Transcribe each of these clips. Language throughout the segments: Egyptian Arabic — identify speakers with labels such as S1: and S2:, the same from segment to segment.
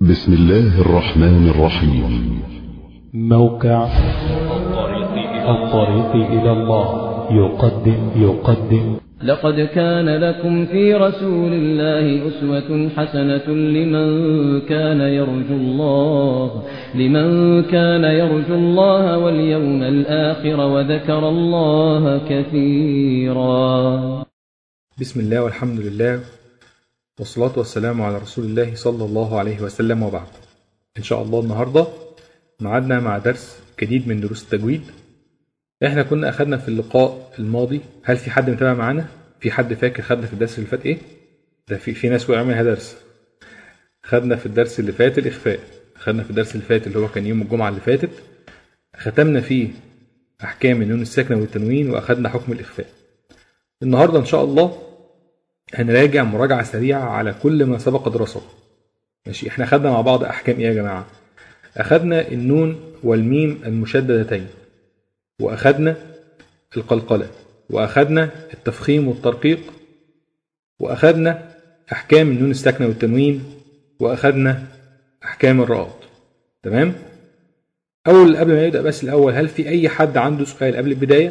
S1: بسم الله الرحمن الرحيم
S2: موقع الطريق إلى الله يقدم يقدم
S3: لقد كان لكم في رسول الله أسوة حسنة لمن كان يرجو الله لمن كان يرجو الله واليوم الآخر وذكر الله كثيرا
S4: بسم الله والحمد لله والصلاة والسلام على رسول الله صلى الله عليه وسلم وبعد إن شاء الله النهاردة معادنا مع درس جديد من دروس التجويد احنا كنا أخدنا في اللقاء الماضي هل في حد متابع معانا؟ في حد فاكر خدنا في الدرس اللي فات ايه؟ ده في في ناس وقع منها درس خدنا في الدرس اللي فات الإخفاء خدنا في الدرس اللي فات اللي هو كان يوم الجمعة اللي فاتت ختمنا فيه أحكام النون الساكنة والتنوين وأخدنا حكم الإخفاء النهاردة إن شاء الله هنراجع مراجعة سريعة على كل ما سبق دراسته ماشي احنا خدنا مع بعض احكام ايه يا جماعة اخدنا النون والميم المشددتين واخدنا القلقلة واخدنا التفخيم والترقيق واخدنا احكام النون الساكنة والتنوين واخدنا احكام الرقاط تمام اول قبل ما نبدا بس الاول هل في اي حد عنده سؤال قبل البدايه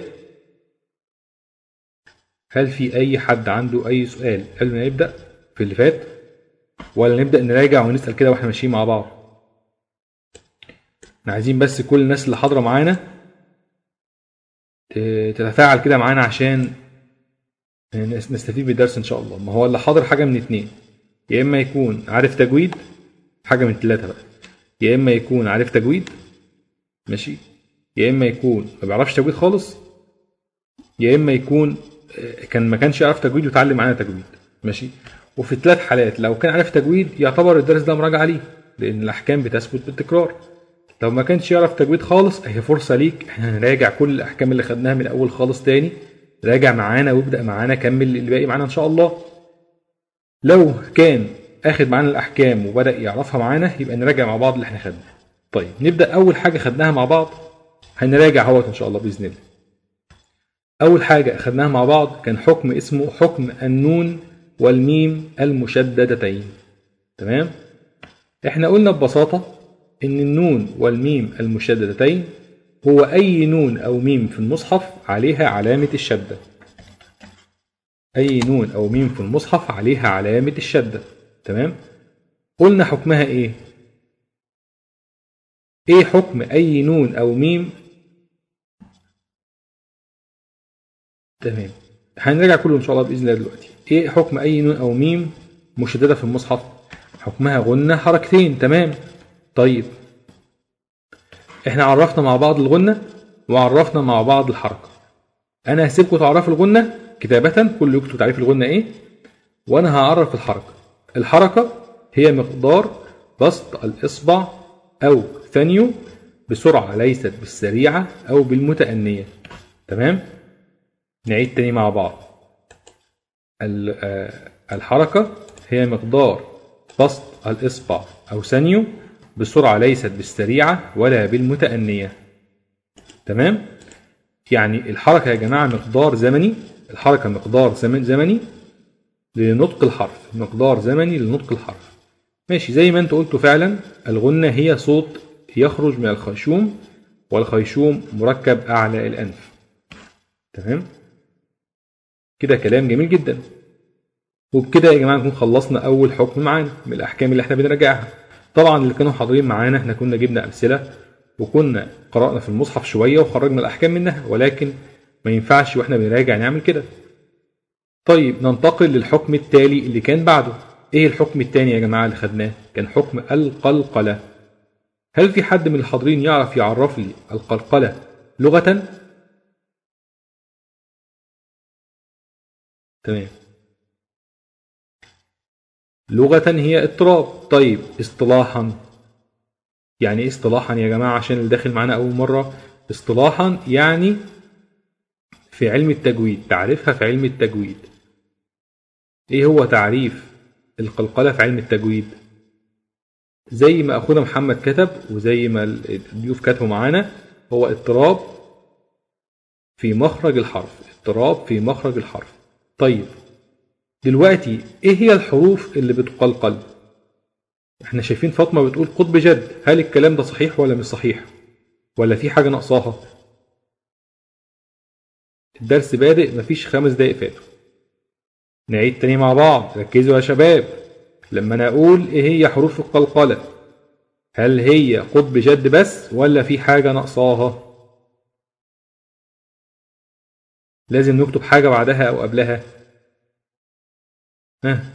S4: هل في أي حد عنده أي سؤال قبل ما نبدأ في اللي فات ولا نبدأ نراجع ونسأل كده واحنا ماشيين مع بعض احنا عايزين بس كل الناس اللي حاضرة معانا تتفاعل كده معانا عشان نستفيد بالدرس إن شاء الله ما هو اللي حاضر حاجة من اتنين يا إما يكون عارف تجويد حاجة من ثلاثة بقى يا إما يكون عارف تجويد ماشي يا إما يكون ما بيعرفش تجويد خالص يا إما يكون كان ما كانش يعرف تجويد وتعلم معانا تجويد ماشي وفي الثلاث حالات لو كان عارف تجويد يعتبر الدرس ده مراجعه ليه لان الاحكام بتثبت بالتكرار لو ما كانش يعرف تجويد خالص هي فرصه ليك احنا هنراجع كل الاحكام اللي خدناها من الاول خالص تاني راجع معانا وابدا معانا كمل اللي باقي معانا ان شاء الله لو كان اخد معانا الاحكام وبدا يعرفها معانا يبقى نراجع مع بعض اللي احنا خدناه طيب نبدا اول حاجه خدناها مع بعض هنراجع اهوت ان شاء الله باذن الله أول حاجة أخذناها مع بعض كان حكم اسمه حكم النون والميم المشددتين تمام احنا قلنا ببساطة إن النون والميم المشددتين هو أي نون أو ميم في المصحف عليها علامة الشدة أي نون أو ميم في المصحف عليها علامة الشدة تمام قلنا حكمها إيه إيه حكم أي نون أو ميم تمام هنراجع كله ان شاء الله باذن الله دلوقتي ايه حكم اي نون او ميم مشدده في المصحف حكمها غنه حركتين تمام طيب احنا عرفنا مع بعض الغنه وعرفنا مع بعض الحركه انا هسيبكم تعرفوا الغنه كتابه كل يكتب تعريف الغنه ايه وانا هعرف الحركه الحركه هي مقدار بسط الاصبع او ثانيه بسرعه ليست بالسريعه او بالمتانيه تمام نعيد تاني مع بعض الحركة هي مقدار بسط الإصبع أو ثانيه بسرعة ليست بالسريعة ولا بالمتأنية تمام؟ يعني الحركة يا جماعة مقدار زمني الحركة مقدار زمن زمني لنطق الحرف مقدار زمني لنطق الحرف ماشي زي ما انت قلتوا فعلا الغنة هي صوت يخرج من الخيشوم والخيشوم مركب أعلى الأنف تمام؟ كده كلام جميل جدا وبكده يا جماعه نكون خلصنا اول حكم معانا من الاحكام اللي احنا بنراجعها طبعا اللي كانوا حاضرين معانا احنا كنا جبنا امثله وكنا قرانا في المصحف شويه وخرجنا الاحكام منها ولكن ما ينفعش واحنا بنراجع نعمل كده طيب ننتقل للحكم التالي اللي كان بعده ايه الحكم التاني يا جماعه اللي خدناه كان حكم القلقله هل في حد من الحاضرين يعرف يعرف لي القلقله لغه تمام لغة هي اضطراب طيب اصطلاحا يعني ايه اصطلاحا يا جماعة عشان اللي داخل معانا أول مرة اصطلاحا يعني في علم التجويد تعريفها في علم التجويد ايه هو تعريف القلقلة في علم التجويد زي ما أخونا محمد كتب وزي ما الضيوف كتبوا معانا هو اضطراب في مخرج الحرف اضطراب في مخرج الحرف طيب دلوقتي ايه هي الحروف اللي بتقلقل احنا شايفين فاطمة بتقول قطب جد هل الكلام ده صحيح ولا مش صحيح ولا في حاجة ناقصاها الدرس بادئ مفيش خمس دقايق فاتوا نعيد تاني مع بعض ركزوا يا شباب لما انا اقول ايه هي حروف القلقلة هل هي قطب جد بس ولا في حاجة ناقصاها لازم نكتب حاجة بعدها أو قبلها ها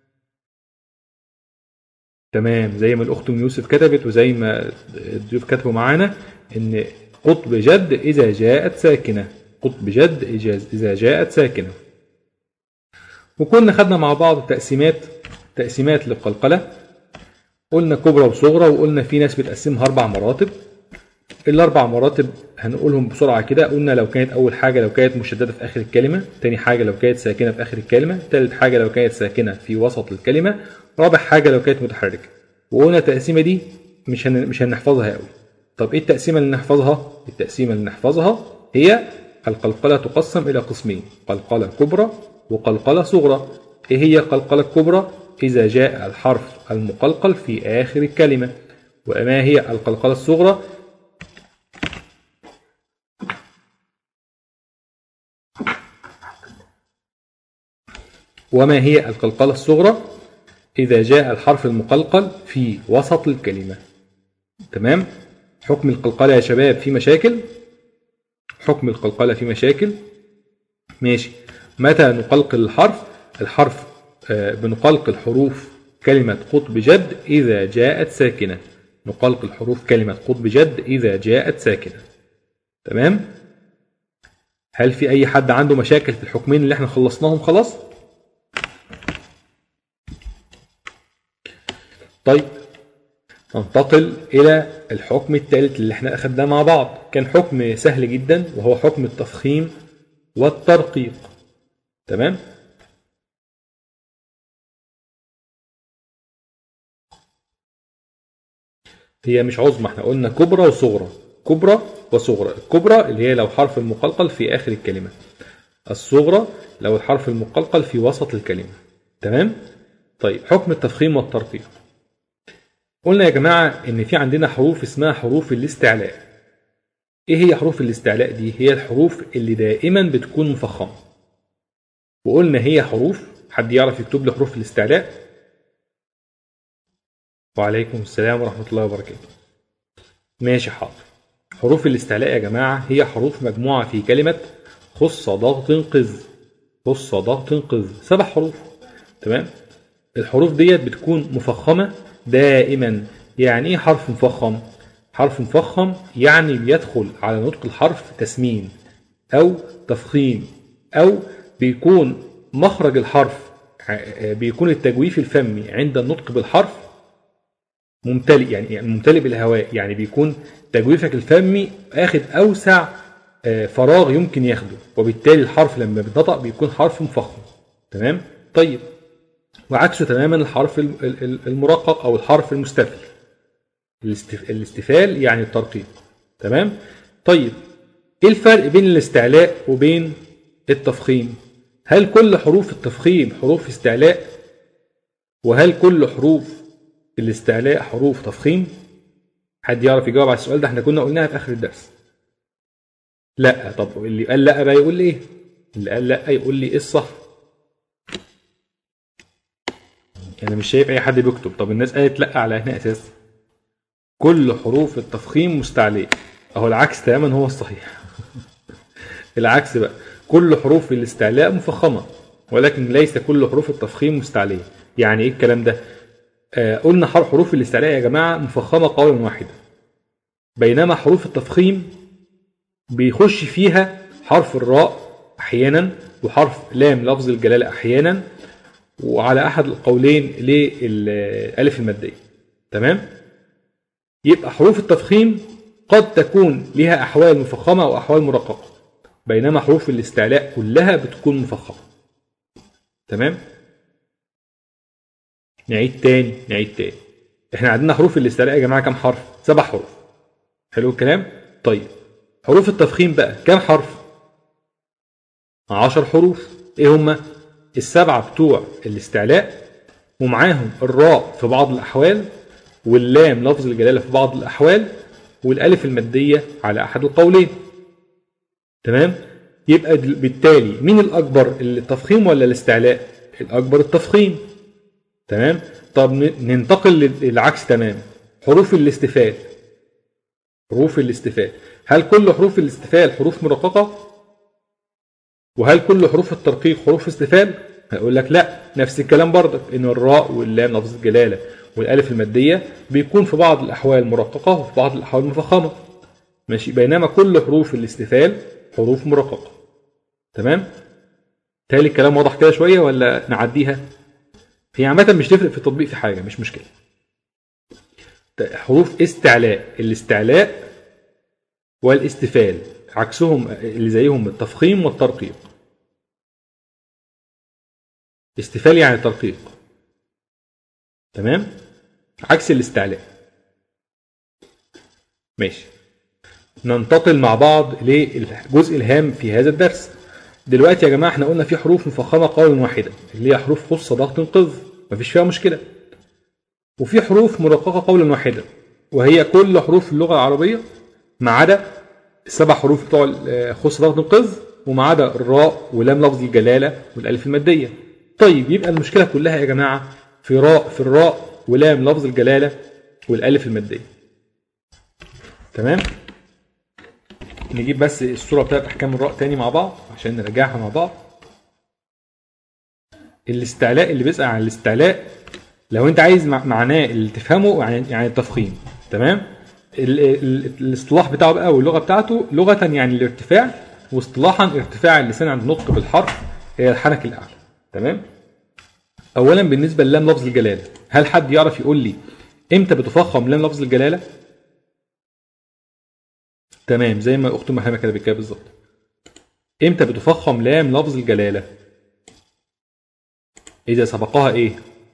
S4: تمام زي ما الأخت أم يوسف كتبت وزي ما الضيوف كتبوا معانا إن قطب جد إذا جاءت ساكنة قطب جد إذا جاءت ساكنة وكنا خدنا مع بعض تقسيمات تقسيمات للقلقلة قلنا كبرى وصغرى وقلنا في ناس بتقسمها أربع مراتب الأربع مراتب هنقولهم بسرعة كده قلنا لو كانت أول حاجة لو كانت مشددة في آخر الكلمة تاني حاجة لو كانت ساكنة في آخر الكلمة تالت حاجة لو كانت ساكنة في وسط الكلمة رابع حاجة لو كانت متحركة وقلنا التقسيمة دي مش هن... مش هنحفظها قوي طب ايه التقسيمة اللي نحفظها التقسيمة اللي نحفظها هي القلقلة تقسم إلى قسمين قلقلة كبرى وقلقلة صغرى ايه هي القلقلة الكبرى إذا جاء الحرف المقلقل في آخر الكلمة وما هي القلقلة الصغرى وما هي القلقلة الصغرى إذا جاء الحرف المقلقل في وسط الكلمة تمام حكم القلقلة يا شباب في مشاكل حكم القلقلة في مشاكل ماشي متى نقلقل الحرف الحرف آه، بنقلقل حروف كلمة قطب جد إذا جاءت ساكنة نقلقل حروف كلمة قطب جد إذا جاءت ساكنة تمام هل في أي حد عنده مشاكل في الحكمين اللي احنا خلصناهم خلاص طيب ننتقل إلى الحكم الثالث اللي احنا أخدناه مع بعض كان حكم سهل جدا وهو حكم التفخيم والترقيق تمام هي مش عظمى احنا قلنا كبرى وصغرى كبرى وصغرى الكبرى اللي هي لو حرف المقلقل في آخر الكلمة الصغرى لو الحرف المقلقل في وسط الكلمة تمام طيب حكم التفخيم والترقيق قلنا يا جماعة إن في عندنا حروف اسمها حروف الاستعلاء إيه هي حروف الاستعلاء دي؟ هي الحروف اللي دائما بتكون مفخمة وقلنا هي حروف حد يعرف يكتب لي حروف الاستعلاء وعليكم السلام ورحمة الله وبركاته ماشي حاضر حروف الاستعلاء يا جماعة هي حروف مجموعة في كلمة خص ضغط قز خص ضغط قز سبع حروف تمام الحروف ديت بتكون مفخمة دائما يعني ايه حرف مفخم حرف مفخم يعني بيدخل على نطق الحرف تسمين او تفخيم او بيكون مخرج الحرف بيكون التجويف الفمي عند النطق بالحرف ممتلئ يعني ممتلئ بالهواء يعني بيكون تجويفك الفمي اخد اوسع آه، فراغ يمكن ياخده وبالتالي الحرف لما بيتنطق بيكون حرف مفخم تمام طيب وعكسه تماما الحرف المرقق او الحرف المستفل الاستفال يعني الترقيق تمام طيب ايه الفرق بين الاستعلاء وبين التفخيم هل كل حروف التفخيم حروف استعلاء وهل كل حروف الاستعلاء حروف تفخيم حد يعرف يجاوب على السؤال ده احنا كنا قلناها في اخر الدرس لا طب اللي قال لا بقى يقول لي ايه اللي قال لا يقول لي ايه الصح انا مش شايف اي حد بيكتب طب الناس قالت لا على هنا اساس كل حروف التفخيم مستعليه اهو العكس تماما هو الصحيح العكس بقى كل حروف الاستعلاء مفخمه ولكن ليس كل حروف التفخيم مستعليه يعني ايه الكلام ده آه قلنا حروف الاستعلاء يا جماعه مفخمه قولا واحدا بينما حروف التفخيم بيخش فيها حرف الراء احيانا وحرف لام لفظ الجلاله احيانا وعلى احد القولين للالف الماديه تمام يبقى حروف التفخيم قد تكون لها احوال مفخمه واحوال مرققه بينما حروف الاستعلاء كلها بتكون مفخمه تمام نعيد تاني نعيد تاني احنا عندنا حروف الاستعلاء يا جماعه كام حرف سبع حروف حلو الكلام طيب حروف التفخيم بقى كام حرف عشر حروف ايه هما السبعة بتوع الاستعلاء ومعاهم الراء في بعض الأحوال واللام لفظ الجلاله في بعض الاحوال والالف الماديه على احد القولين تمام يبقى دل- بالتالي مين الاكبر التفخيم ولا الاستعلاء الاكبر التفخيم تمام طب ن- ننتقل لل- للعكس تمام حروف الاستفال حروف الاستفال هل كل حروف الاستفال حروف مرققه وهل كل حروف الترقيق حروف استفال هيقول لك لا نفس الكلام برضك ان الراء واللام لفظ الجلاله والالف الماديه بيكون في بعض الاحوال مرققه وفي بعض الاحوال مفخمه ماشي بينما كل حروف الاستفال حروف مرققه تمام تالي الكلام واضح كده شويه ولا نعديها هي عامه مش تفرق في التطبيق في حاجه مش مشكله حروف استعلاء الاستعلاء والاستفال عكسهم اللي زيهم التفخيم والترقيق استفال يعني ترقيق تمام عكس الاستعلاء ماشي ننتقل مع بعض للجزء الهام في هذا الدرس دلوقتي يا جماعه احنا قلنا في حروف مفخمه قولا واحدا اللي هي حروف خص ضغط قذ مفيش فيها مشكله وفي حروف مرققه قولا واحدا وهي كل حروف اللغه العربيه ما عدا السبع حروف بتوع ال- خص ضغط القذ وما عدا الراء ولام لفظ الجلاله والالف الماديه طيب يبقى المشكله كلها يا جماعه في راء في الراء ولام لفظ الجلاله والالف الماديه تمام نجيب بس الصوره بتاعت احكام الراء تاني مع بعض عشان نراجعها مع بعض الاستعلاء اللي بيسأل عن الاستعلاء لو انت عايز مع- معناه اللي تفهمه يعني يعني التفخيم تمام ال- ال- الاصطلاح بتاعه بقى واللغه بتاعته لغه يعني الارتفاع واصطلاحا ارتفاع اللسان عند النطق بالحرف هي الحنك الاعلى تمام اولا بالنسبه للام لفظ الجلاله هل حد يعرف يقول لي امتى بتفخم لام لفظ الجلاله تمام زي ما اخت مهمه كده بتكتب بالظبط امتى بتفخم لام لفظ الجلاله اذا سبقها ايه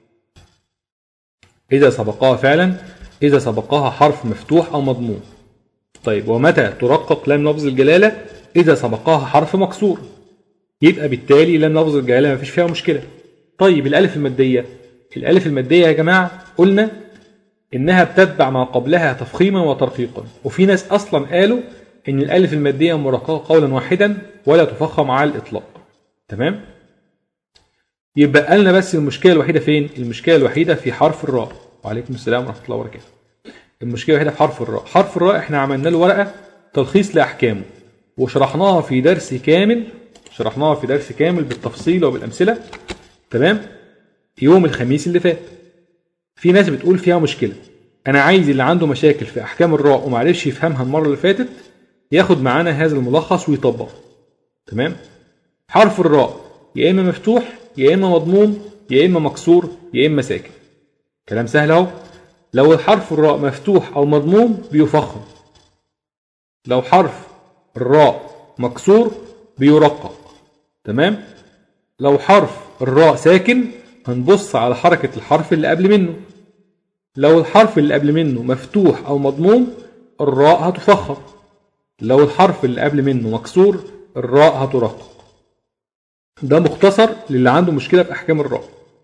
S4: اذا سبقها فعلا اذا سبقها حرف مفتوح او مضموم طيب ومتى ترقق لام لفظ الجلاله اذا سبقها حرف مكسور يبقى بالتالي لام لفظ الجلاله مفيش فيها مشكله طيب الالف الماديه الالف الماديه يا جماعه قلنا انها بتتبع ما قبلها تفخيما وترقيقا وفي ناس اصلا قالوا ان الالف الماديه مرققه قولا واحدا ولا تفخم على الاطلاق تمام يبقى لنا بس المشكله الوحيده فين المشكله الوحيده في حرف الراء وعليكم السلام ورحمه الله وبركاته المشكله الوحيده في حرف الراء حرف الراء احنا عملنا له ورقه تلخيص لاحكامه وشرحناها في درس كامل شرحناها في درس كامل بالتفصيل وبالامثله تمام يوم الخميس اللي فات في ناس بتقول فيها مشكله انا عايز اللي عنده مشاكل في احكام الراء ومعرفش يفهمها المره اللي فاتت ياخد معانا هذا الملخص ويطبقه تمام حرف الراء يا اما مفتوح يا اما مضموم يا اما مكسور يا اما ساكن كلام سهل اهو لو الحرف الراء مفتوح او مضموم بيفخم لو حرف الراء مكسور بيرقق تمام لو حرف الراء ساكن هنبص على حركة الحرف اللي قبل منه لو الحرف اللي قبل منه مفتوح أو مضموم الراء هتفخم لو الحرف اللي قبل منه مكسور الراء هترقق ده مختصر للي عنده مشكلة في أحكام الراء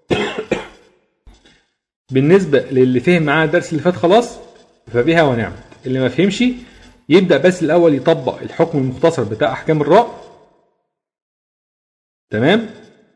S4: بالنسبة للي فهم معانا الدرس اللي فات خلاص فبها ونعمت اللي ما فهمش يبدأ بس الأول يطبق الحكم المختصر بتاع أحكام الراء تمام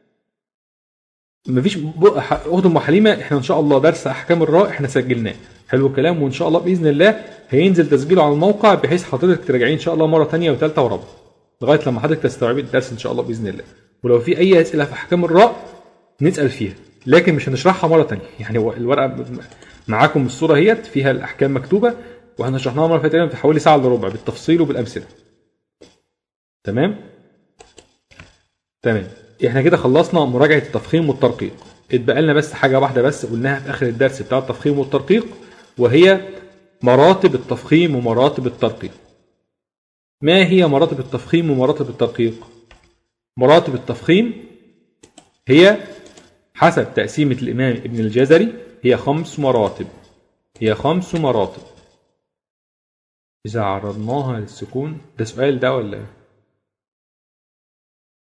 S4: مفيش ب- ح- اخت ام حليمه احنا ان شاء الله درس احكام الراء احنا سجلناه حلو الكلام وان شاء الله باذن الله هينزل تسجيله على الموقع بحيث حضرتك تراجعيه ان شاء الله مره ثانيه وثالثه ورابعه لغايه لما حضرتك تستوعبي الدرس ان شاء الله باذن الله ولو في اي اسئله في احكام الراء نسال فيها لكن مش هنشرحها مره ثانيه يعني هو الورقه معاكم الصوره اهيت فيها الاحكام مكتوبه واحنا شرحناها مره فاتت تقريباً في حوالي ساعه الا ربع بالتفصيل وبالامثله تمام تمام احنا كده خلصنا مراجعه التفخيم والترقيق اتبقى لنا بس حاجه واحده بس قلناها في اخر الدرس بتاع التفخيم والترقيق وهي مراتب التفخيم ومراتب الترقيق ما هي مراتب التفخيم ومراتب الترقيق مراتب التفخيم هي حسب تقسيمة الإمام ابن الجزري هي خمس مراتب هي خمس مراتب إذا عرضناها للسكون ده سؤال ده ولا إيه؟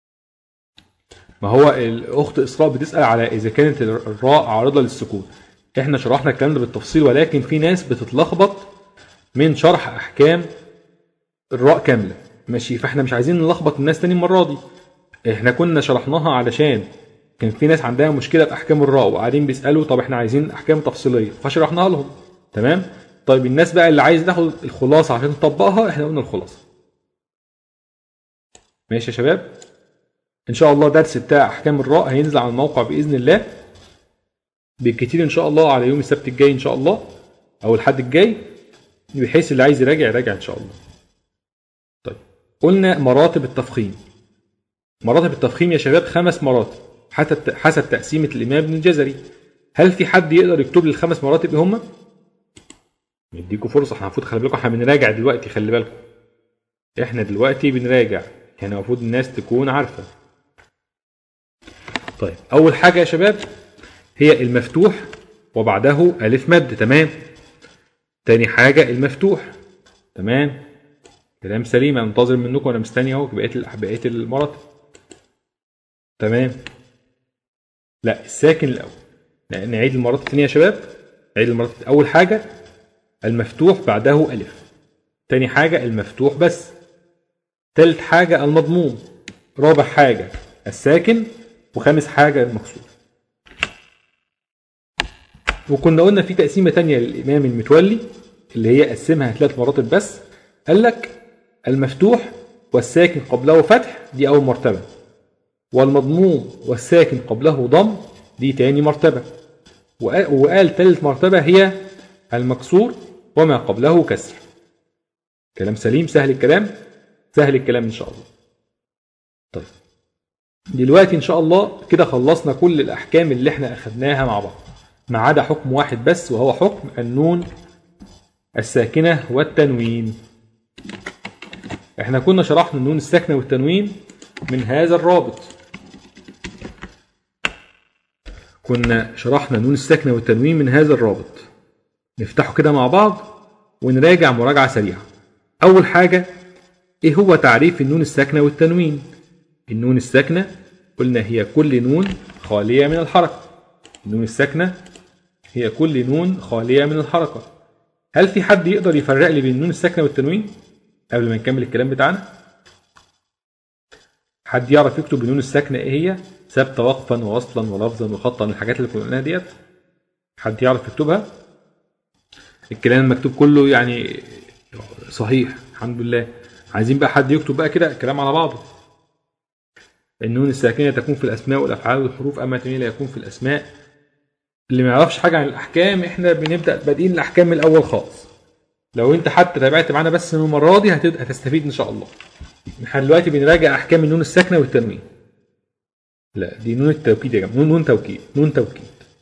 S4: ما هو الأخت إسراء بتسأل على إذا كانت الراء عارضة للسكون احنا شرحنا الكلام ده بالتفصيل ولكن في ناس بتتلخبط من شرح احكام الراء كامله ماشي فاحنا مش عايزين نلخبط الناس تاني المره دي احنا كنا شرحناها علشان كان في ناس عندها مشكله في احكام الراء وقاعدين بيسالوا طب احنا عايزين احكام تفصيليه فشرحناها لهم تمام طيب الناس بقى اللي عايز تاخد الخلاصه عشان تطبقها احنا قلنا الخلاصه ماشي يا شباب ان شاء الله درس بتاع احكام الراء هينزل على الموقع باذن الله بالكتير ان شاء الله على يوم السبت الجاي ان شاء الله او الحد الجاي بحيث اللي عايز يراجع يراجع ان شاء الله طيب قلنا مراتب التفخيم مراتب التفخيم يا شباب خمس مراتب حسب حسب تقسيمه الامام ابن الجزري هل في حد يقدر يكتب لي الخمس مراتب ايه هم نديكوا فرصه احنا المفروض خلي بالكم احنا بنراجع دلوقتي خلي بالكم احنا دلوقتي بنراجع يعني المفروض الناس تكون عارفه طيب اول حاجه يا شباب هي المفتوح وبعده الف مد تمام تاني حاجه المفتوح تمام كلام سليم انا منتظر منكم وانا مستني اهو بقيه ال- بقيه المراتب تمام لا الساكن الاول لا، نعيد المراتب تاني يا شباب نعيد المراتب اول حاجه المفتوح بعده الف تاني حاجه المفتوح بس تالت حاجه المضموم رابع حاجه الساكن وخامس حاجه المكسور وكنا قلنا في تقسيمه تانية للامام المتولي اللي هي قسمها ثلاث مراتب بس قال لك المفتوح والساكن قبله فتح دي اول مرتبه والمضموم والساكن قبله ضم دي تاني مرتبه وقال وقال ثالث مرتبه هي المكسور وما قبله كسر كلام سليم سهل الكلام سهل الكلام ان شاء الله طيب دلوقتي ان شاء الله كده خلصنا كل الاحكام اللي احنا اخدناها مع بعض ما عدا حكم واحد بس وهو حكم النون الساكنه والتنوين احنا كنا شرحنا النون الساكنه والتنوين من هذا الرابط كنا شرحنا النون الساكنه والتنوين من هذا الرابط نفتحه كده مع بعض ونراجع مراجعه سريعه اول حاجه ايه هو تعريف النون الساكنه والتنوين النون الساكنه قلنا هي كل نون خاليه من الحركه النون الساكنه هي كل نون خاليه من الحركه هل في حد يقدر يفرق لي بين النون الساكنه والتنوين قبل ما نكمل الكلام بتاعنا حد يعرف يكتب النون الساكنه ايه هي ثابته وقفا ووصلا ولفظا وخطا الحاجات اللي كنا قلناها ديت حد يعرف يكتبها الكلام المكتوب كله يعني صحيح الحمد لله عايزين بقى حد يكتب بقى كده الكلام على بعضه النون الساكنه تكون في الاسماء والافعال والحروف اما التنوين لا يكون في الاسماء اللي ما يعرفش حاجه عن الاحكام احنا بنبدا بادئين الاحكام من الاول خالص لو انت حتى تابعت معانا بس من المره دي هتد- هتستفيد ان شاء الله احنا دلوقتي بنراجع احكام النون الساكنه والتنوين لا دي نون التوكيد يا جماعه نون نون توكيد نون توكيد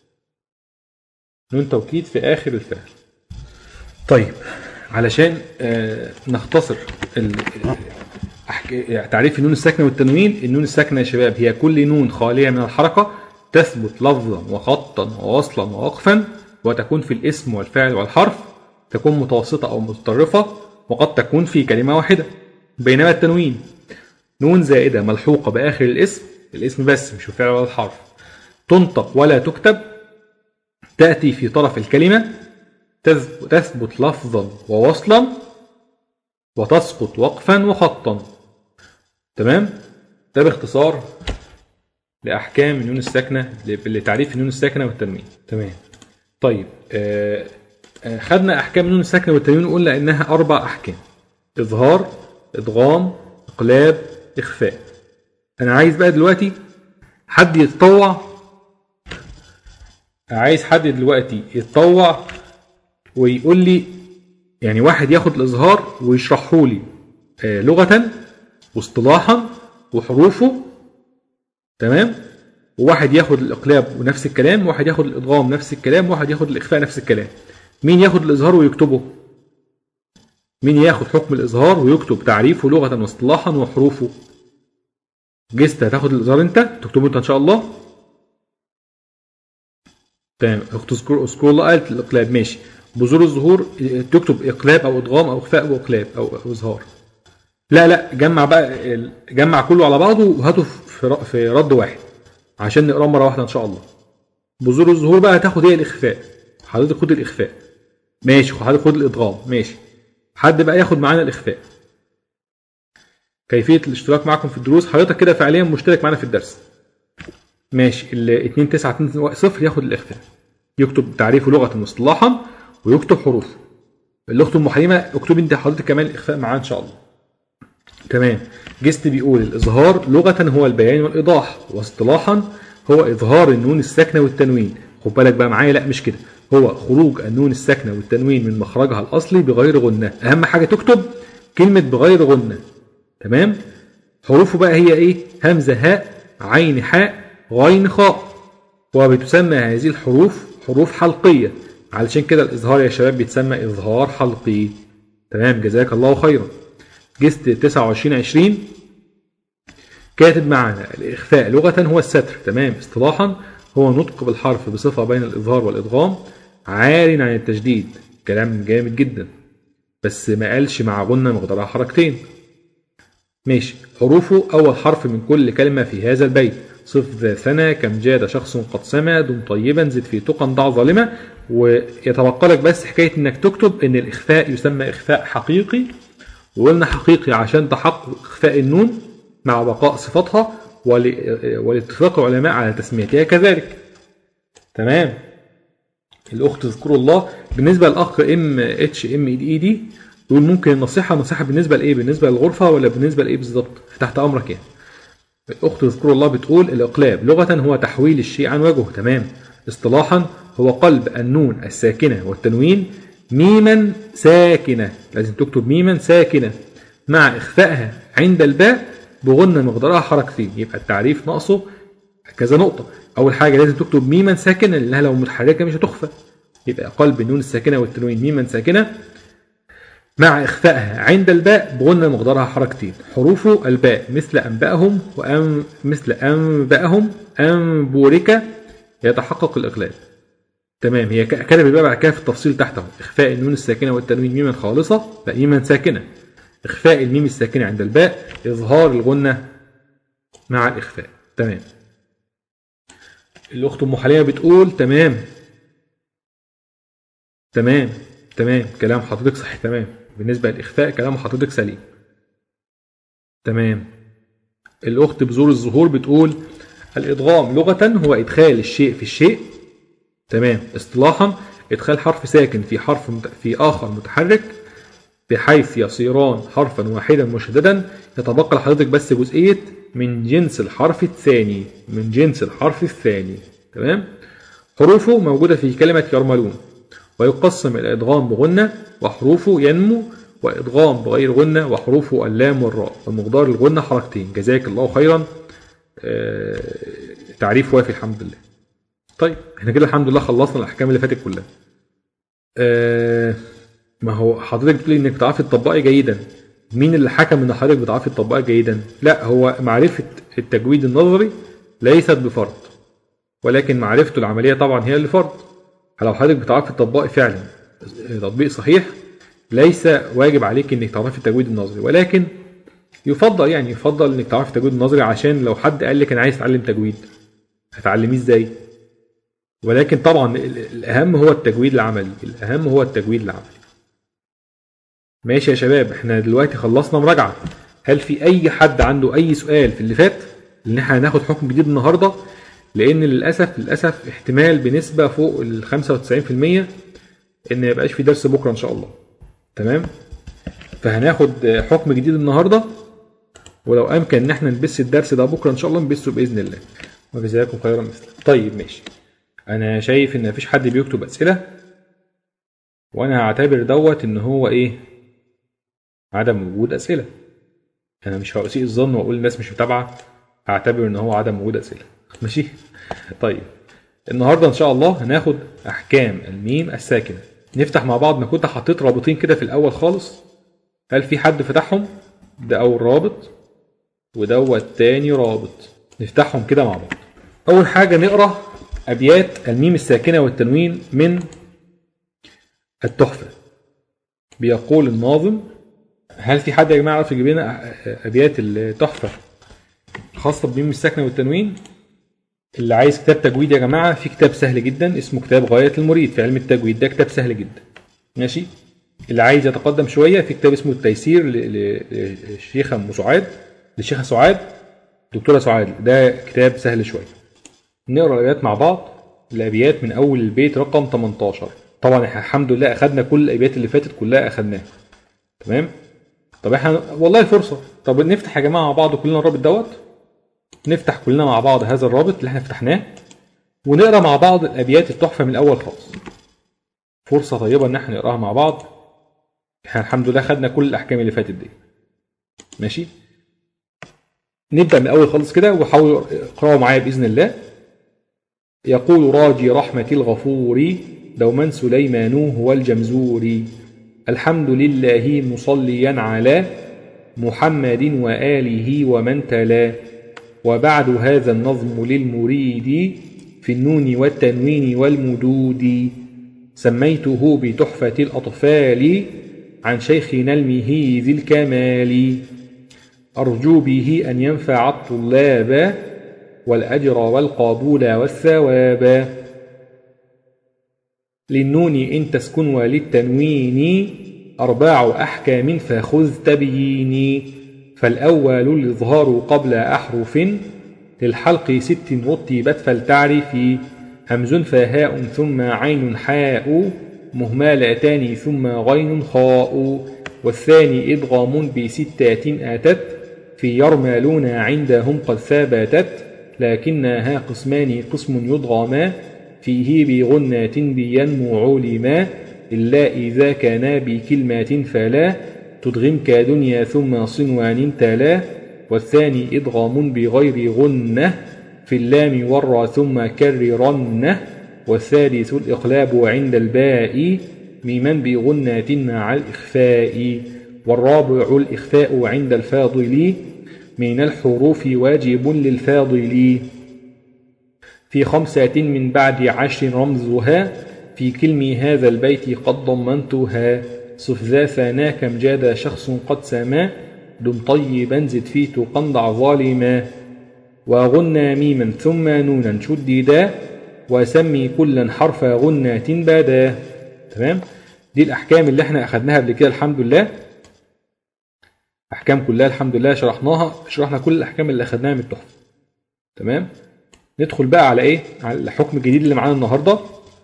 S4: نون توكيد في اخر الفعل طيب علشان آه نختصر ال- أحك- يعني تعريف النون الساكنه والتنوين النون الساكنه يا شباب هي كل نون خاليه من الحركه تثبت لفظا وخطا ووصلا ووقفا وتكون في الاسم والفعل والحرف تكون متوسطه او متطرفه وقد تكون في كلمه واحده بينما التنوين نون زائده ملحوقه باخر الاسم الاسم بس مش الفعل ولا الحرف تنطق ولا تكتب تاتي في طرف الكلمه تث- تثبت لفظا ووصلا وتسقط وقفا وخطا تمام ده باختصار لاحكام النون الساكنه لتعريف النون الساكنه والتنوين تمام طيب آه آه، خدنا احكام النون الساكنه والتنوين وقلنا انها اربع احكام اظهار ادغام اقلاب اخفاء انا عايز بقى دلوقتي حد يتطوع عايز حد دلوقتي يتطوع ويقول لي يعني واحد ياخد الاظهار ويشرحه لي آه، لغه واصطلاحا وحروفه تمام وواحد ياخد الاقلاب ونفس الكلام وواحد ياخد الادغام نفس الكلام وواحد ياخد الاخفاء نفس الكلام مين ياخد الاظهار ويكتبه مين ياخد حكم الاظهار ويكتب تعريفه لغه واصطلاحا وحروفه جست هتاخد الاظهار انت تكتبه انت ان شاء الله تمام اخت سكرول سكرول قالت الاقلاب ماشي بذور الظهور اه، تكتب اقلاب او ادغام او اخفاء واقلاب او أو اظهار لا لا جمع بقى ال- جمع كله على بعضه وهاته في ر- في رد واحد عشان نقراه مره واحده ان شاء الله بذور الظهور بقى هتاخد هي الاخفاء حضرتك خد الاخفاء ماشي حضرتك خد الادغام ماشي حد بقى ياخد معانا الاخفاء كيفيه الاشتراك معكم في الدروس حضرتك كده فعليا مشترك معانا في الدرس ماشي ال 29220 ياخد الاخفاء يكتب تعريفه لغه واصطلاحا ويكتب حروفه الاخت ام حليمه اكتبي انت حضرتك كمان الاخفاء معاه ان شاء الله تمام جست بيقول الاظهار لغه هو البيان والايضاح واصطلاحا هو اظهار النون الساكنه والتنوين خد بالك بقى معايا لا مش كده هو خروج النون الساكنه والتنوين من مخرجها الاصلي بغير غنه اهم حاجه تكتب كلمه بغير غنه تمام حروفه بقى هي ايه همزه هاء عين حاء غين خاء وبتسمى هذه الحروف حروف حلقيه علشان كده الاظهار يا شباب بيتسمى اظهار حلقي تمام جزاك الله خيرا جست 29 20 كاتب معانا الإخفاء لغة هو الستر تمام اصطلاحا هو نطق بالحرف بصفة بين الإظهار والإدغام عار عن التشديد كلام جامد جدا بس ما قالش مع غنة مقدارها حركتين ماشي حروفه أول حرف من كل كلمة في هذا البيت صف ذا ثنى كم جاد شخص قد سمى دم طيبا زد في تقى ضع ظالمة ويتبقى لك بس حكاية انك تكتب ان الإخفاء يسمى إخفاء حقيقي وقلنا حقيقي عشان تحقق إخفاء النون مع بقاء صفتها ول- والاتفاق العلماء على تسميتها كذلك تمام الاخت اذكروا الله بالنسبه للاخ ام اتش ام اي دي دي يقول ممكن النصيحه نصيحه بالنسبه لايه بالنسبه للغرفه ولا بالنسبه لايه بالظبط تحت امرك يعني الاخت اذكروا الله بتقول الاقلاب لغه هو تحويل الشيء عن وجهه تمام اصطلاحا هو قلب النون الساكنه والتنوين ميما ساكنه لازم تكتب ميما ساكنه مع اخفائها عند الباء بغنة مقدارها حركتين يبقى التعريف ناقصه كذا نقطة أول حاجة لازم تكتب ميما ساكنة لأنها لو متحركة مش هتخفى يبقى قلب النون الساكنة والتنوين ميما ساكنة مع إخفائها عند الباء بغنة مقدارها حركتين حروفه الباء مثل أنبأهم وأم مثل أنبأهم أنبورك يتحقق الإقلاب تمام هي ك- كتب الباء بعد كده في التفصيل تحته إخفاء النون الساكنة والتنوين ميما خالصة لا ميما ساكنة إخفاء الميم الساكنة عند الباء إظهار الغنة مع الإخفاء تمام الأخت أم حليمة بتقول تمام تمام تمام كلام حضرتك صحيح تمام بالنسبة للإخفاء كلام حضرتك سليم تمام الأخت بذور الظهور بتقول الإدغام لغة هو إدخال الشيء في الشيء تمام اصطلاحا إدخال حرف ساكن في حرف مت... في آخر متحرك بحيث يصيران حرفا واحدا مشددا يتبقى لحضرتك بس جزئية من جنس الحرف الثاني من جنس الحرف الثاني تمام حروفه موجودة في كلمة يرملون ويقسم إلى إدغام بغنة وحروفه ينمو وإدغام بغير غنة وحروفه اللام والراء ومقدار الغنة حركتين جزاك الله خيرا آه، تعريف وافي الحمد لله طيب احنا كده الحمد لله خلصنا الأحكام اللي فاتت كلها آه، ما هو حضرتك بتقولي انك بتعرفي تطبقي جيدا مين اللي حكم ان حضرتك بتعرفي تطبقي جيدا لا هو معرفة التجويد النظري ليست بفرض ولكن معرفته العملية طبعا هي اللي فرض لو حضرتك بتعرفي تطبقي فعلا تطبيق صحيح ليس واجب عليك انك تعرفي التجويد النظري ولكن يفضل يعني يفضل انك تعرفي التجويد النظري عشان لو حد قال لك انا عايز اتعلم تجويد هتعلميه ازاي ولكن طبعا ال- الاهم هو التجويد العملي الاهم هو التجويد العملي ماشي يا شباب احنا دلوقتي خلصنا مراجعة هل في اي حد عنده اي سؤال في اللي فات ان احنا هناخد حكم جديد النهاردة لان للأسف للأسف احتمال بنسبة فوق ال 95% ان ما يبقاش في درس بكرة ان شاء الله تمام فهناخد حكم جديد النهاردة ولو امكن ان احنا نبث الدرس ده بكرة ان شاء الله نبثه باذن الله وجزاكم خيرا مثلا طيب ماشي انا شايف ان مفيش حد بيكتب اسئلة وانا هعتبر دوت ان هو ايه عدم وجود اسئله انا مش هأسيء الظن واقول الناس مش متابعه هعتبر ان هو عدم وجود اسئله ماشي طيب النهارده ان شاء الله هناخد احكام الميم الساكنه نفتح مع بعض انا كنت حطيت رابطين كده في الاول خالص هل في حد فتحهم ده اول رابط ودوت تاني رابط نفتحهم كده مع بعض اول حاجه نقرا ابيات الميم الساكنه والتنوين من التحفه بيقول الناظم هل في حد يا جماعه يعرف يجيب لنا ابيات التحفه الخاصه بالميم الساكنه والتنوين اللي عايز كتاب تجويد يا جماعه في كتاب سهل جدا اسمه كتاب غايه المريد في علم التجويد ده كتاب سهل جدا ماشي اللي عايز يتقدم شويه في كتاب اسمه التيسير ل- ل- للشيخه ام سعاد للشيخه سعاد دكتوره سعاد ده كتاب سهل شويه نقرا الابيات مع بعض الابيات من اول البيت رقم 18 طبعا احنا الحمد لله اخدنا كل الابيات اللي فاتت كلها اخدناها تمام طب احنا والله فرصه طب نفتح يا جماعه مع بعض كلنا الرابط دوت نفتح كلنا مع بعض هذا الرابط اللي احنا فتحناه ونقرا مع بعض الابيات التحفه من الاول خالص فرصه طيبه ان احنا نقراها مع بعض احنا الحمد لله خدنا كل الاحكام اللي فاتت دي ماشي نبدا من الاول خالص كده وحاولوا اقراوا معايا باذن الله يقول راجي رحمة الغفور دوما سليمان هو الجمزور الحمد لله مصليا على محمد وآله ومن تلا وبعد هذا النظم للمريد في النون والتنوين والمدود سميته بتحفة الأطفال عن شيخنا المهي ذي الكمال أرجو به أن ينفع الطلاب والأجر والقبول والثواب للنون إن تسكن وللتنوين أرباع أحكام فخذ تبييني فالأول الإظهار قبل أحرف للحلق ست رتبت فلتعرفي همز فهاء ثم عين حاء مهملتان ثم غين خاء والثاني إدغام بستات أتت في يرملون عندهم قد ثبتت لكنها قسمان قسم يضغما فيه بغنات بينمو علما إلا إذا كان بكلمة فلا تدغم كدنيا ثم صنوان تلا والثاني إدغام بغير غنة في اللام والرا ثم كررنه والثالث الإقلاب عند الباء ميما بغنات مع الإخفاء والرابع الإخفاء عند الفاضل من الحروف واجب للفاضل في خمسة من بعد عشر رمزها في كلم هذا البيت قد ضمنتها صف ذا ثنا كم جاد شخص قد سما دم طيبا زد في تقنضع ظالما وغنى ميما ثم نونا شددا وسمي كلا حرف غنات بدا تمام دي الأحكام اللي احنا أخدناها قبل كده الحمد لله أحكام كلها الحمد لله شرحناها شرحنا كل الأحكام اللي أخدناها من التحفة تمام ندخل بقى على إيه على الحكم الجديد اللي معانا النهاردة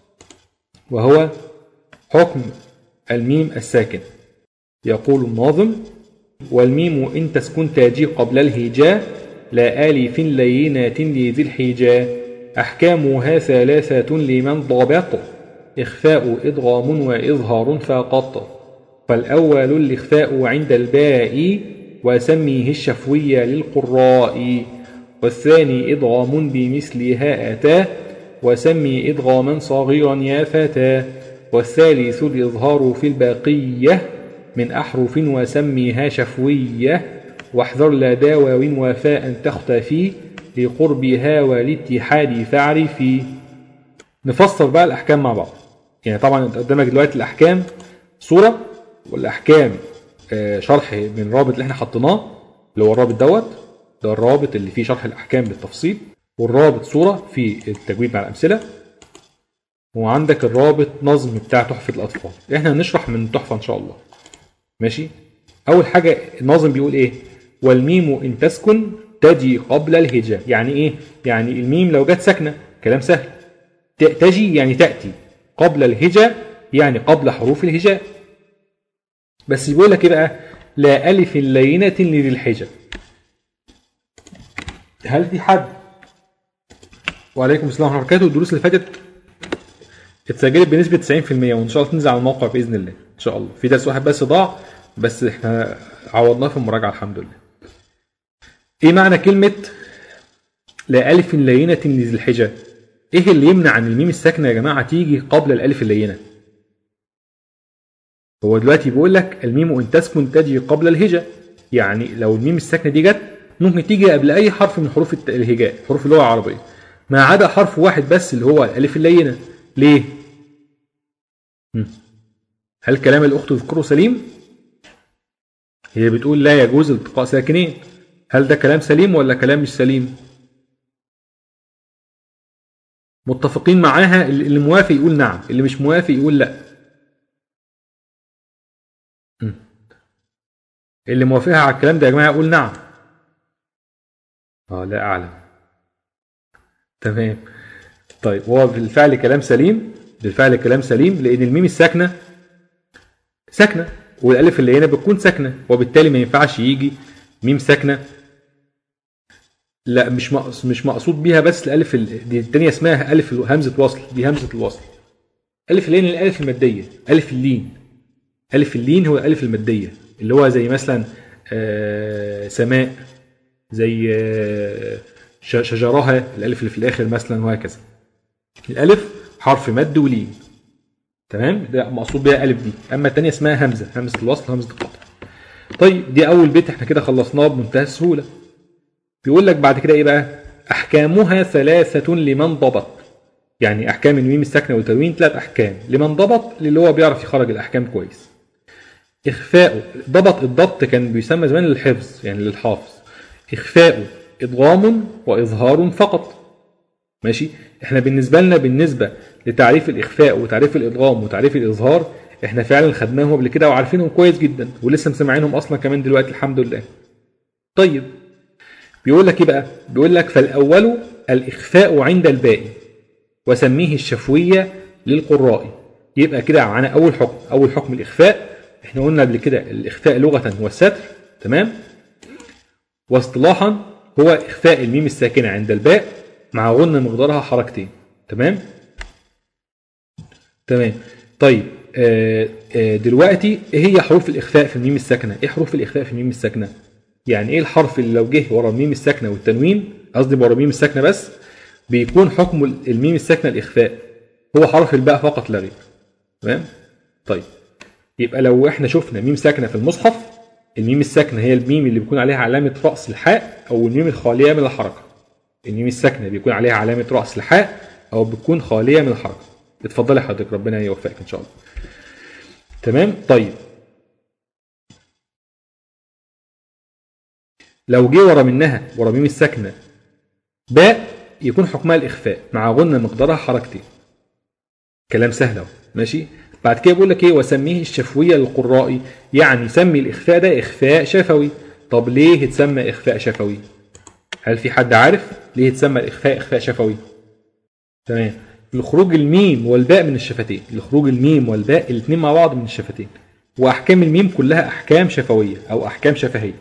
S4: وهو حكم الميم الساكن يقول الناظم والميم إن تسكن تاجي قبل الهجاء لا آلف لينات لذي الحجاء أحكامها ثلاثة لمن ضبط إخفاء إدغام وإظهار فقط فالأول الإخفاء عند الباء وسميه الشفوي للقراء والثاني إدغام بمثلها أتى وسمي إدغاما صغيرا يا فتى والثالث الإظهار في الباقية من أحرف وسميها شفوية واحذر لدى واو وفاء تختفي لقربها والاتحاد فاعرفي نفسر بقى الأحكام مع بعض يعني طبعا انت قدامك دلوقتي الأحكام صورة والأحكام آه، شرح من الرابط اللي احنا حطيناه اللي هو الرابط دوت ده الرابط اللي فيه شرح الأحكام بالتفصيل والرابط صورة في التجويد مع الأمثلة وعندك الرابط نظم بتاع تحفة الأطفال احنا هنشرح من التحفة إن شاء الله ماشي أول حاجة الناظم بيقول إيه والميم إن تسكن تجي قبل الهجاء يعني إيه يعني الميم لو جت ساكنة كلام سهل ت- تجي يعني تأتي قبل الهجاء يعني قبل حروف الهجاء بس بيقول لك إيه بقى لا ألف لينة لذي الحجة هل في حد وعليكم السلام ورحمة الله وبركاته الدروس اللي فاتت اتسجلت بنسبة 90% وإن شاء الله تنزل على الموقع بإذن الله إن شاء الله في درس واحد بس ضاع بس إحنا عوضناه في المراجعة الحمد لله إيه معنى كلمة لا ألف لينة لذي الحجة إيه اللي يمنع عن الميم الساكنة يا جماعة تيجي قبل الألف اللينة هو دلوقتي بيقول لك الميم إن تسكن تجي قبل الهجة يعني لو الميم الساكنة دي جت ممكن تيجي قبل أي حرف من حروف الت- الهجاء حروف اللغة العربية ما عدا حرف واحد بس اللي هو الألف اللينة ليه؟ مم. هل كلام الأخت تذكره سليم؟ هي بتقول لا يجوز التقاء ساكنين هل ده كلام سليم ولا كلام مش سليم؟ متفقين معاها اللي اللي موافق يقول نعم اللي مش موافق يقول لا م. اللي موافقها على الكلام ده يا جماعه يقول نعم اه لا اعلم تمام طيب هو بالفعل كلام سليم بالفعل كلام سليم لان الميم الساكنه ساكنه والالف اللي هنا بتكون ساكنه وبالتالي ما ينفعش يجي ميم ساكنه لا مش مقص مش مقصود بيها بس الالف ال- دي الثانيه اسمها الف ال- همزه وصل دي همزه الوصل الف اللين الالف الماديه الف اللين الف اللين هو الالف الماديه اللي هو زي مثلا آه سماء زي آه ش- شجرها الالف اللي في الاخر مثلا وهكذا الالف حرف مد ولين تمام ده مقصود بيها الف دي اما الثانيه اسمها همزه همزه الوصل همزه القطع طيب دي اول بيت احنا كده خلصناه بمنتهى السهوله بيقول لك بعد كده ايه بقى احكامها ثلاثه لمن ضبط يعني احكام الميم الساكنه والتنوين ثلاث احكام لمن ضبط اللي هو بيعرف يخرج الاحكام كويس اخفاؤه ضبط الضبط كان بيسمى زمان للحفظ يعني للحافظ اخفاؤه ادغام واظهار فقط ماشي احنا بالنسبه لنا بالنسبه لتعريف الاخفاء وتعريف الادغام وتعريف الاظهار احنا فعلا خدناهم قبل كده وعارفينهم كويس جدا ولسه مسمعينهم اصلا كمان دلوقتي الحمد لله طيب بيقول لك ايه بقى بيقول لك فالاول الاخفاء عند الباء وسميه الشفويه للقراء يبقى كده معانا اول حكم اول حكم الاخفاء احنا قلنا قبل كده الاخفاء لغه هو الستر تمام واصطلاحا هو اخفاء الميم الساكنه عند الباء مع غنه مقدارها حركتين تمام تمام طيب آه آه دلوقتي ايه هي حروف الاخفاء في الميم الساكنه ايه حروف الاخفاء في الميم الساكنه يعني ايه الحرف اللي لو جه ورا الميم الساكنه والتنوين قصدي ورا الميم الساكنه بس بيكون حكم الميم الساكنه الاخفاء هو حرف الباء فقط لا غير تمام طيب يبقى لو احنا شفنا ميم ساكنه في المصحف الميم الساكنه هي الميم اللي بيكون عليها علامه راس الحاء او الميم الخاليه من الحركه الميم الساكنه بيكون عليها علامه راس الحاء او بتكون خاليه من الحركه اتفضلي حضرتك ربنا يوفقك ان شاء الله تمام طيب لو جه ورا منها ورا ميم الساكنه باء يكون حكمها الاخفاء مع غنه مقدارها حركتين كلام سهل اهو ماشي بعد كده بيقول لك ايه وسميه الشفويه للقراء يعني سمي الاخفاء ده اخفاء شفوي طب ليه اتسمى اخفاء شفوي هل في حد عارف ليه اتسمى الاخفاء اخفاء شفوي تمام لخروج الميم والباء من الشفتين لخروج الميم والباء الاثنين مع بعض من الشفتين واحكام الميم كلها احكام شفويه او احكام شفهيه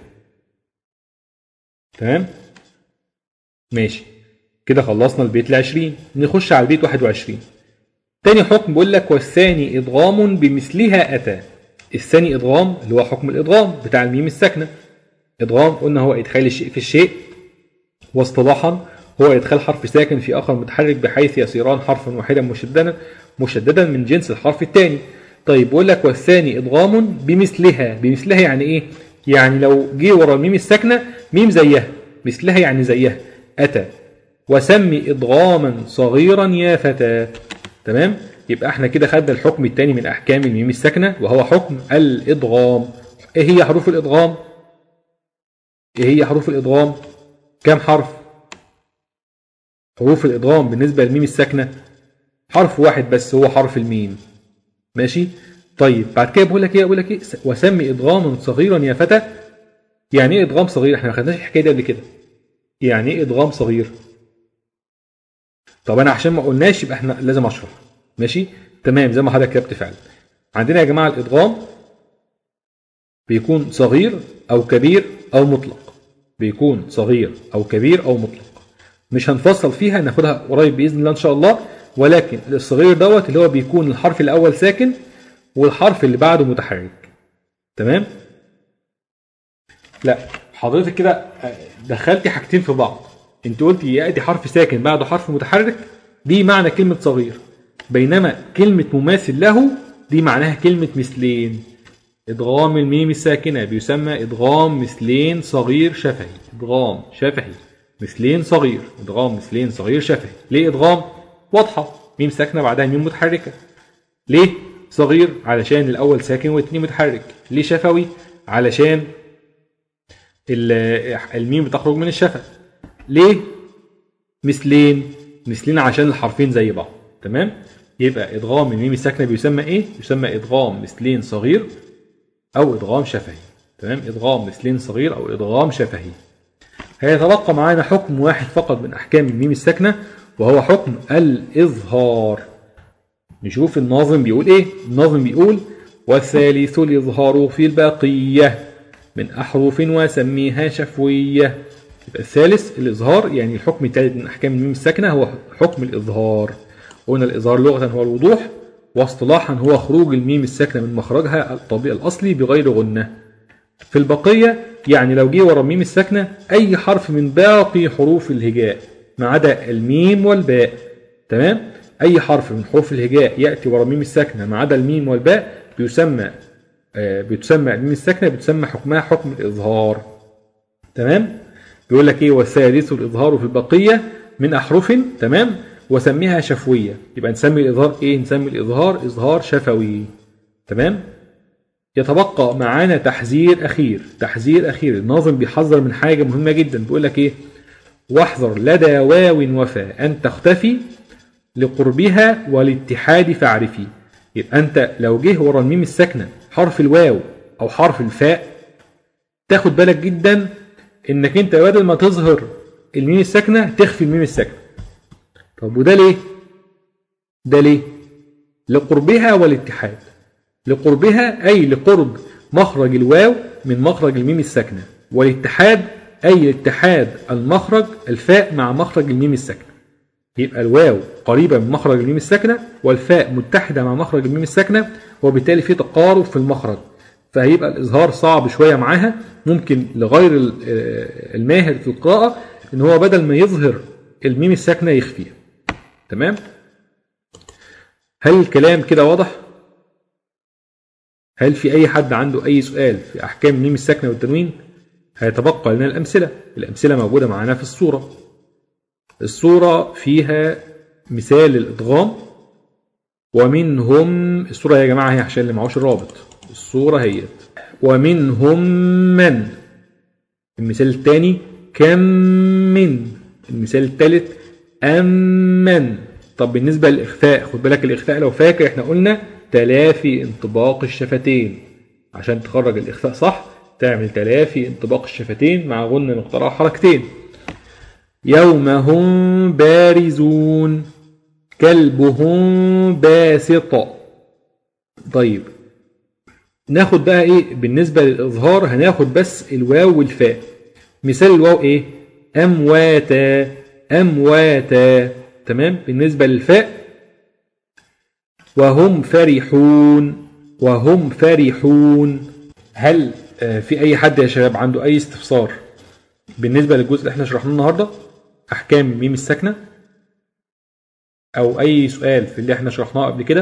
S4: تمام ماشي كده خلصنا البيت العشرين نخش على البيت 21 تاني حكم بيقول لك والثاني ادغام بمثلها اتى الثاني ادغام اللي هو حكم الادغام بتاع الميم الساكنه ادغام قلنا هو ادخال الشيء في الشيء واصطلاحا هو ادخال حرف ساكن في اخر متحرك بحيث يصيران حرفا واحدا مشددا مشددا من جنس الحرف الثاني طيب بيقول لك والثاني ادغام بمثلها بمثلها يعني ايه يعني لو جه ورا الميم الساكنه ميم زيها مثلها يعني زيها اتى وسمي ادغاما صغيرا يا فتى تمام يبقى احنا كده خدنا الحكم الثاني من احكام الميم الساكنه وهو حكم الادغام ايه هي حروف الادغام ايه هي حروف الادغام كام حرف حروف الادغام بالنسبه للميم الساكنه حرف واحد بس هو حرف الميم ماشي طيب بعد كده بقول لك ايه بقول لك ايه وسمي ادغاما صغيرا يا فتى يعني ايه ادغام صغير احنا ما خدناش الحكايه دي قبل كده يعني ايه ادغام صغير طب انا عشان ما قلناش يبقى احنا لازم اشرح ماشي تمام زي ما حضرتك كتبت فعلا عندنا يا جماعه الادغام بيكون صغير او كبير او مطلق بيكون صغير او كبير او مطلق مش هنفصل فيها ناخدها قريب باذن الله ان شاء الله ولكن الصغير دوت اللي هو بيكون الحرف الاول ساكن والحرف اللي بعده متحرك تمام لا حضرتك كده دخلتي حاجتين في بعض انت قلتي ياتي حرف ساكن بعده حرف متحرك دي معنى كلمه صغير بينما كلمه مماثل له دي معناها كلمه مثلين ادغام الميم الساكنه بيسمى ادغام مثلين صغير شفهي ادغام شفهي مثلين صغير ادغام مثلين صغير شفهي ليه ادغام واضحه ميم ساكنه بعدها ميم متحركه ليه صغير علشان الاول ساكن والتاني متحرك ليه شفوي علشان الميم بتخرج من الشفه ليه مثلين مثلين عشان الحرفين زي بعض تمام يبقى ادغام الميم الساكنه بيسمى ايه يسمى ادغام مثلين صغير او ادغام شفهي تمام ادغام مثلين صغير او ادغام شفهي هيتبقى معانا حكم واحد فقط من احكام الميم الساكنه وهو حكم الاظهار نشوف الناظم بيقول ايه الناظم بيقول والثالث الاظهار في البقيه من احرف وسميها شفويه يبقى الثالث الاظهار يعني الحكم الثالث من احكام الميم الساكنه هو حكم الاظهار قلنا الاظهار لغه هو الوضوح واصطلاحا هو خروج الميم الساكنه من مخرجها الطبيعي الاصلي بغير غنه في البقيه يعني لو جه ورا الميم الساكنه اي حرف من باقي حروف الهجاء ما عدا الميم والباء تمام اي حرف من حروف الهجاء ياتي ورا الميم الساكنه ما عدا الميم والباء بيسمى آه، بتسمى الميم الساكنه بتسمى حكمها حكم الاظهار تمام بيقول لك ايه والثالث الاظهار في البقيه من احرف تمام وسميها شفويه يبقى نسمي الاظهار ايه نسمي الاظهار اظهار شفوي تمام يتبقى معانا تحذير اخير تحذير اخير الناظم بيحذر من حاجه مهمه جدا بيقول لك ايه واحذر لدى واو وفاء ان تختفي لقربها والاتحاد فاعرفي يبقى انت لو جه ورا الميم الساكنه حرف الواو او حرف الفاء تاخد بالك جدا انك انت بدل ما تظهر الميم الساكنه تخفي الميم الساكنه طب وده ليه ده ليه لقربها والاتحاد لقربها اي لقرب مخرج الواو من مخرج الميم الساكنه والاتحاد اي اتحاد المخرج الفاء مع مخرج الميم الساكنه يبقى الواو قريبة من مخرج الميم الساكنة والفاء متحدة مع مخرج الميم الساكنة وبالتالي في تقارب في المخرج فهيبقى الإظهار صعب شوية معاها ممكن لغير ال- آه، الماهر في القراءة إن هو بدل ما يظهر الميم الساكنة يخفيها تمام هل الكلام كده واضح هل في أي حد عنده أي سؤال في أحكام الميم الساكنة والتنوين هيتبقى لنا الأمثلة الأمثلة موجودة معانا في الصورة الصورة فيها مثال الإدغام ومنهم الصورة يا جماعة هي عشان اللي معهوش الرابط الصورة هي ومنهم من المثال الثاني كم من المثال الثالث أمن طب بالنسبة للإخفاء خد بالك الإخفاء لو فاكر احنا قلنا تلافي انطباق الشفتين عشان تخرج الإخفاء صح تعمل تلافي انطباق الشفتين مع غن مقدارها حركتين يوم هم بارزون كلبهم باسط طيب ناخد بقى ايه بالنسبة للإظهار هناخد بس الواو والفاء مثال الواو ايه أمواتا أمواتا تمام بالنسبة للفاء وهم فرحون وهم فرحون هل آه، في أي حد يا شباب عنده أي استفسار بالنسبة للجزء اللي احنا شرحناه النهارده أحكام الميم الساكنة أو أي سؤال في اللي احنا شرحناه قبل كده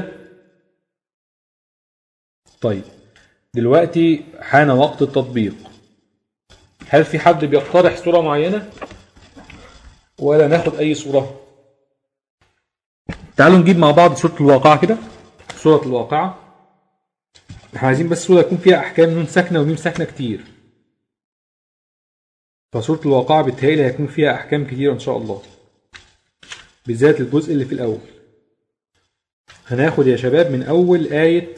S4: طيب دلوقتي حان وقت التطبيق هل في حد بيقترح صورة معينة ولا ناخد أي صورة تعالوا نجيب مع بعض صورة الواقعة كده صورة الواقعة احنا عايزين بس صورة يكون فيها أحكام نون ساكنة وميم ساكنة كتير فصورة الواقعة بالتالي هيكون فيها أحكام كتيرة إن شاء الله بالذات الجزء اللي في الأول هناخد يا شباب من أول آية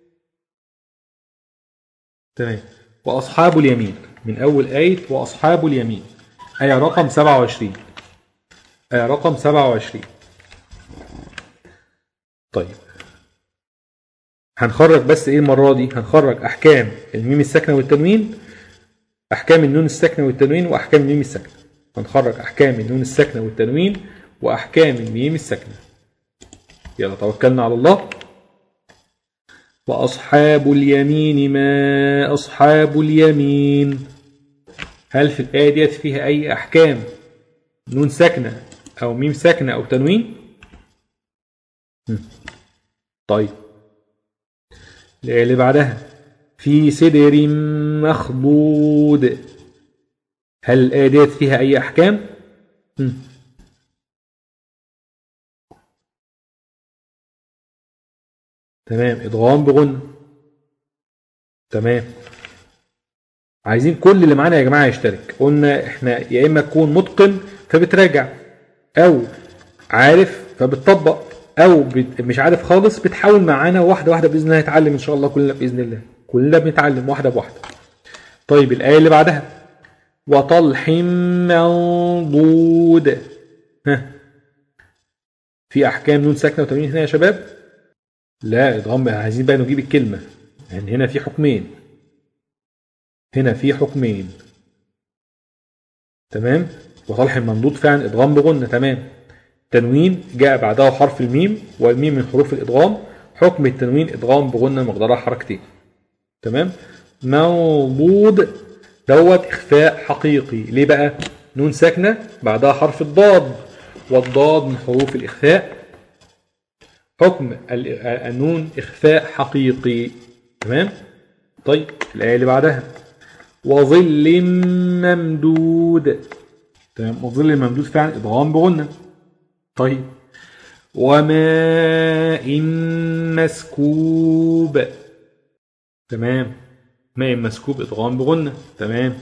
S4: تمام وأصحاب اليمين من أول آية وأصحاب اليمين آية رقم 27 آية رقم 27 طيب هنخرج بس ايه المرة دي هنخرج أحكام الميم الساكنة والتنوين أحكام النون الساكنة والتنوين وأحكام الميم الساكنة هنخرج أحكام النون الساكنة والتنوين وأحكام الميم الساكنة يلا توكلنا على الله وأصحاب اليمين ما أصحاب اليمين هل في الآية ديت فيها أي أحكام نون ساكنة أو ميم ساكنة أو تنوين؟ هم. طيب الآية اللي بعدها في سدر مخضود هل الآية ديت فيها أي أحكام؟ هم. تمام ادغام بغن تمام عايزين كل اللي معانا يا جماعه يشترك قلنا احنا يا اما تكون متقن فبتراجع او عارف فبتطبق او بت... مش عارف خالص بتحاول معانا واحده واحده باذن الله نتعلم ان شاء الله كلنا باذن الله كلنا بنتعلم واحده بواحده طيب الايه اللي بعدها وطلح منضود ها في احكام نون ساكنه وتنوين هنا يا شباب لا ادغام بقى عايزين بقى نجيب الكلمه يعني هنا في حكمين هنا في حكمين تمام وطلح الممدود فعلا ادغام بغنه تمام تنوين جاء بعده حرف الميم والميم من حروف الادغام حكم التنوين ادغام بغنه مقدارها حركتين تمام موضود دوت اخفاء حقيقي ليه بقى نون ساكنه بعدها حرف الضاد والضاد من حروف الاخفاء حكم ال- النون اخفاء حقيقي تمام طيب الايه اللي بعدها وظل ممدود تمام وظل ممدود فعلا ادغام بغنه طيب وماء مسكوب تمام ماء مسكوب ادغام بغنه تمام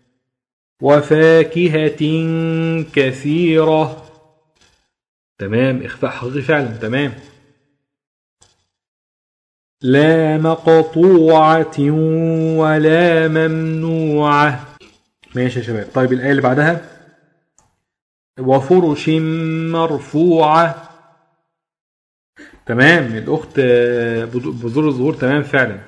S4: وفاكهة كثيرة تمام اخفاء حقيقي فعلا تمام لا مقطوعة ولا ممنوعة ماشي يا شباب طيب الآية اللي بعدها وفرش مرفوعة تمام الأخت آه، بذ- بذور الظهور تمام فعلا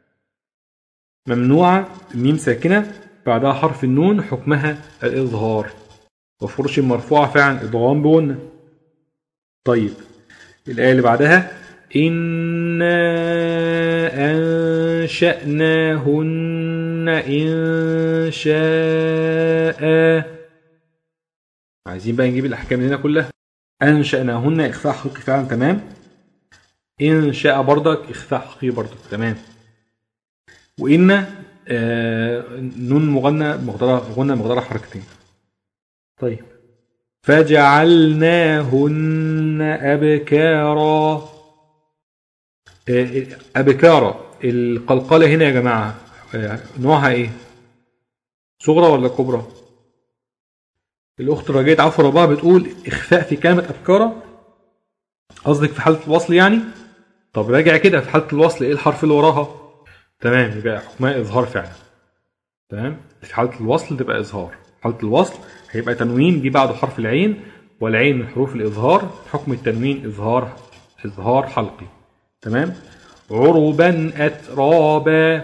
S4: ممنوعة ميم ساكنة بعدها حرف النون حكمها الإظهار وفرش مرفوعة فعلا إضغام بغنة طيب الآية اللي بعدها إنا أنشأناهن إن شاء عايزين بقى نجيب الأحكام من هنا كلها أنشأناهن إخفاء حقيقي فعلا تمام إن شاء برضك إخفاء حقيقي برضك تمام وإن آه نون مغنى مقدارها غنى مقدارها حركتين طيب فجعلناهن أبكارا آه، أبكارا القلقلة هنا يا جماعة آه، نوعها إيه؟ صغرى ولا كبرى؟ الأخت رجيت عفو ربها بتقول إخفاء في كلمة أبكارا قصدك في حالة الوصل يعني؟ طب راجع كده في حالة الوصل إيه الحرف اللي وراها؟ تمام يبقى حكمها إظهار فعلا تمام في حالة الوصل تبقى إظهار حالة الوصل هيبقى تنوين جه بعده حرف العين والعين من حروف الإظهار حكم التنوين إظهار إظهار حلقي تمام عربا أترابا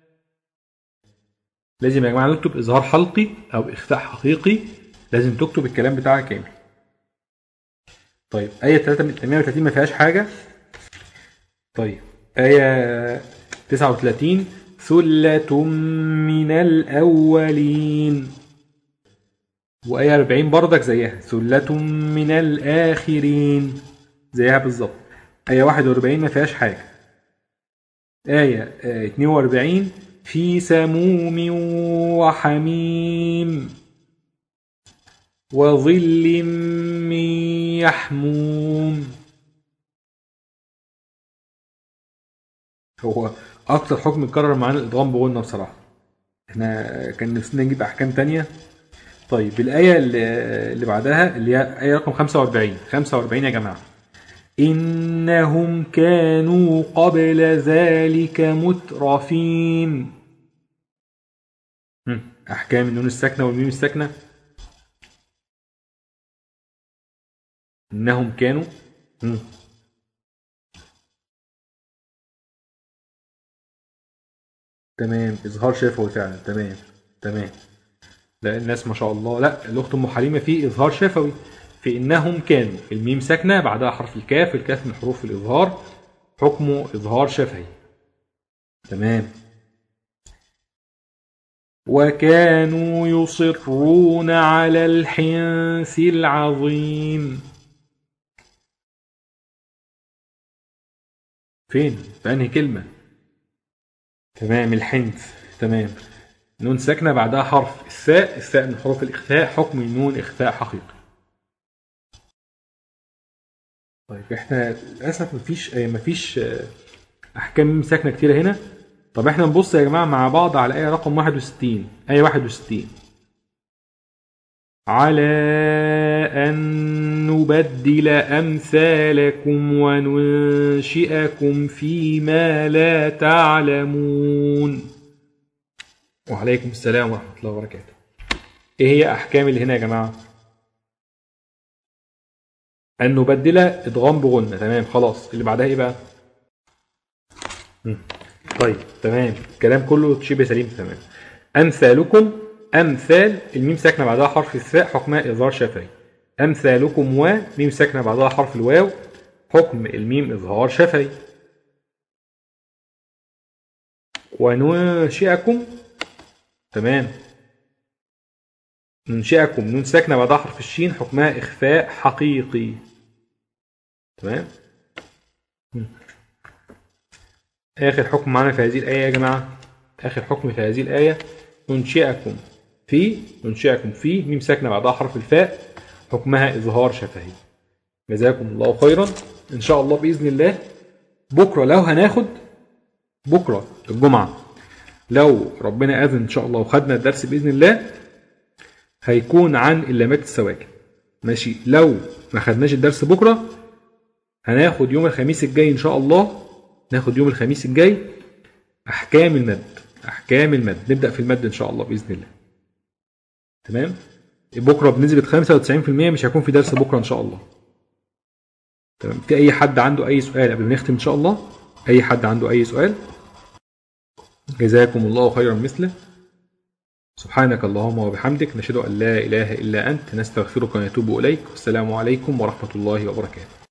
S4: لازم يا جماعة نكتب إظهار حلقي أو إخفاء حقيقي لازم تكتب الكلام بتاعك كامل طيب آية 330 ما فيهاش حاجة طيب آية 39 ثلة من الأولين وآية 40 بردك زيها ثلة من الآخرين زيها بالظبط آية 41 ما فيهاش حاجة آية آه، 42 في سموم وحميم وظل من يحموم هو اكتر حكم اتكرر معانا الادغام بغنى بصراحه احنا كان نفسنا نجيب احكام تانية طيب الايه اللي اللي بعدها اللي هي ايه رقم 45 45 يا جماعه انهم كانوا قبل ذلك مترفين هم، احكام النون الساكنه والميم الساكنه انهم كانوا هم. تمام اظهار شفوي فعلا تمام تمام لا الناس ما شاء الله لا الاخت ام حليمه في اظهار شفوي في انهم كانوا الميم ساكنه بعدها حرف الكاف الكاف من حروف الاظهار حكمه اظهار شفهي تمام وكانوا يصرون على الحنث العظيم فين في انهي كلمه تمام الحنث تمام نون ساكنة بعدها حرف الثاء الثاء من حروف الإخفاء حكم النون إخفاء حقيقي طيب احنا للأسف مفيش آه، مفيش آه، أحكام ميم ساكنة كتيرة هنا طب احنا نبص يا جماعة مع بعض على آية رقم 61 آية 61 على أن نبدل أمثالكم وننشئكم فيما لا تعلمون وعليكم السلام ورحمة الله وبركاته إيه هي أحكام اللي هنا يا جماعة أن نبدل إدغام بغنة تمام خلاص اللي بعدها إيه بقى مم. طيب تمام الكلام كله شبه سليم تمام أمثالكم أمثال الميم ساكنة بعدها حرف الثاء حكمها إظهار شفهي أمثالكم و ميم ساكنة بعدها حرف الواو حكم الميم إظهار شفهي وننشئكم تمام ننشئكم نون ساكنة بعدها حرف الشين حكمها إخفاء حقيقي تمام مم. آخر حكم معنا في هذه الآية يا جماعة آخر حكم في هذه الآية ننشئكم في ننشئكم في ميم ساكنة بعدها حرف الفاء حكمها إظهار شفهي جزاكم الله خيرا إن شاء الله بإذن الله بكرة لو هناخد بكرة الجمعة لو ربنا أذن إن شاء الله وخدنا الدرس بإذن الله هيكون عن اللامات السواكن ماشي لو ما خدناش الدرس بكرة هناخد يوم الخميس الجاي إن شاء الله ناخد يوم الخميس الجاي أحكام المد أحكام المد نبدأ في المد إن شاء الله بإذن الله تمام بكرة بنسبة 95% مش هيكون في درس بكرة إن شاء الله تمام في أي حد عنده أي سؤال قبل ما نختم إن شاء الله أي حد عنده أي سؤال جزاكم الله خيرا مثله سبحانك اللهم وبحمدك نشهد أن لا إله إلا أنت نستغفرك ونتوب إليك والسلام عليكم ورحمة الله وبركاته